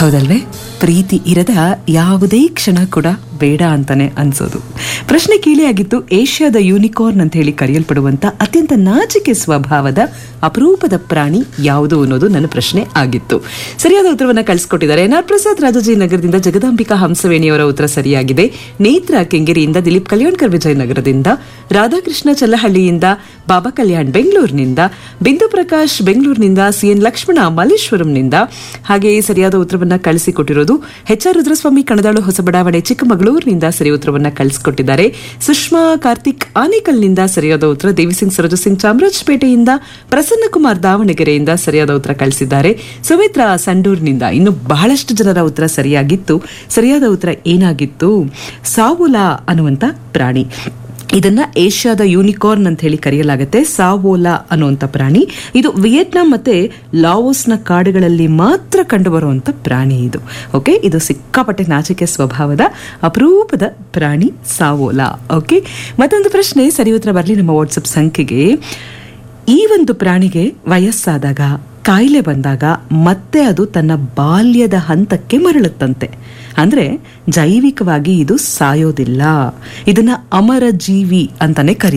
ಹೌದಲ್ವೇ ಪ್ರೀತಿ ಇರದ ಯಾವುದೇ ಕ್ಷಣ ಕೂಡ ಬೇಡ ಅಂತಾನೆ ಅನ್ಸೋದು ಪ್ರಶ್ನೆ ಕೀಳಿಯಾಗಿತ್ತು ಏಷ್ಯಾದ ಯೂನಿಕಾರ್ನ್ ಅಂತ ಹೇಳಿ ಕರೆಯಲ್ಪಡುವಂತ ಅತ್ಯಂತ ನಾಚಿಕೆ ಸ್ವಭಾವದ ಅಪರೂಪದ ಪ್ರಾಣಿ ಯಾವುದು ಅನ್ನೋದು ನನ್ನ ಪ್ರಶ್ನೆ ಆಗಿತ್ತು ಸರಿಯಾದ ಉತ್ತರವನ್ನ ಕಳಿಸ್ಕೊಟ್ಟಿದ್ದಾರೆ ಎನ್ ಆರ್ ಪ್ರಸಾದ್ ರಾಜಾಜಿ ನಗರದಿಂದ ಜಗದಾಂಬಿಕಾ ಹಂಸವೇಣಿಯವರ ಉತ್ತರ ಸರಿಯಾಗಿದೆ ನೇತ್ರ ಕೆಂಗೇರಿಯಿಂದ ದಿಲೀಪ್ ಕಲ್ಯಾಣ್ಕರ್ ವಿಜಯನಗರದಿಂದ ರಾಧಾಕೃಷ್ಣ ಚಲ್ಲಹಳ್ಳಿಯಿಂದ ಬಾಬಾ ಕಲ್ಯಾಣ್ ಬೆಂಗಳೂರಿನಿಂದ ಬಿಂದು ಪ್ರಕಾಶ್ ಬೆಂಗಳೂರಿನಿಂದ ಸಿಎನ್ ಲಕ್ಷ್ಮಣ ಮಲ್ಲೇಶ್ವರಂನಿಂದ ಹಾಗೆಯೇ ಸರಿಯಾದ ಉತ್ತರವನ್ನ ಕಳಿಸಿಕೊಟ್ಟಿರೋದು ಎಚ್ ಆರ್ ರುದ್ರಸ್ವಾಮಿ ಕಣದಾಳು ಹೊಸಬಡಾವಣೆ ಚಿಕ್ಕಮಗಳೂರಿನಿಂದ ಸರಿ ಉತ್ತರವನ್ನ ಕಳಿಸಿಕೊಟ್ಟಿದ್ದಾರೆ ಸುಷ್ಮಾ ಕಾರ್ತಿಕ್ ಆನೇಕಲ್ನಿಂದ ಸರಿಯಾದ ಉತ್ತರ ದೇವಿಸಿಂಗ್ ಸರೋಜ ಸಿಂಗ್ ಚಾಮರಾಜಪೇಟೆಯಿಂದ ಪ್ರಸನ್ನಕುಮಾರ್ ದಾವಣಗೆರೆಯಿಂದ ಸರಿಯಾದ ಉತ್ತರ ಕಳಿಸಿದ್ದಾರೆ ಸುಮಿತ್ರಾ ಸಂಡೂರ್ನಿಂದ ಇನ್ನು ಬಹಳಷ್ಟು ಜನರ ಉತ್ತರ ಸರಿಯಾಗಿತ್ತು ಸರಿಯಾದ ಉತ್ತರ ಏನಾಗಿತ್ತು ಸಾವುಲಾ ಅನ್ನುವಂತ ಪ್ರಾಣಿ ಇದನ್ನ ಏಷ್ಯಾದ ಯೂನಿಕಾರ್ನ್ ಅಂತ ಹೇಳಿ ಕರೆಯಲಾಗುತ್ತೆ ಸಾವೋಲಾ ಅನ್ನುವಂಥ ಪ್ರಾಣಿ ಇದು ವಿಯೆಟ್ನಾಂ ಮತ್ತೆ ಲಾವೋಸ್ನ ಕಾಡುಗಳಲ್ಲಿ ಮಾತ್ರ ಕಂಡುಬರುವಂತ ಪ್ರಾಣಿ ಇದು ಓಕೆ ಇದು ಸಿಕ್ಕಾಪಟ್ಟೆ ನಾಚಿಕೆ ಸ್ವಭಾವದ ಅಪರೂಪದ ಪ್ರಾಣಿ ಸಾವೋಲಾ ಓಕೆ ಮತ್ತೊಂದು ಪ್ರಶ್ನೆ ಸರಿ ಉತ್ತರ ಬರಲಿ ನಮ್ಮ ವಾಟ್ಸಪ್ ಸಂಖ್ಯೆಗೆ ಈ ಒಂದು ಪ್ರಾಣಿಗೆ ವಯಸ್ಸಾದಾಗ ಕಾಯಿಲೆ ಬಂದಾಗ ಮತ್ತೆ ಅದು ತನ್ನ ಬಾಲ್ಯದ ಹಂತಕ್ಕೆ ಮರಳುತ್ತಂತೆ ಅಂದ್ರೆ ಜೈವಿಕವಾಗಿ ಇದು ಸಾಯೋದಿಲ್ಲ ಇದನ್ನ ಅಮರ ಜೀವಿ ಅಂತಾನೆ ಕರೀತಾರೆ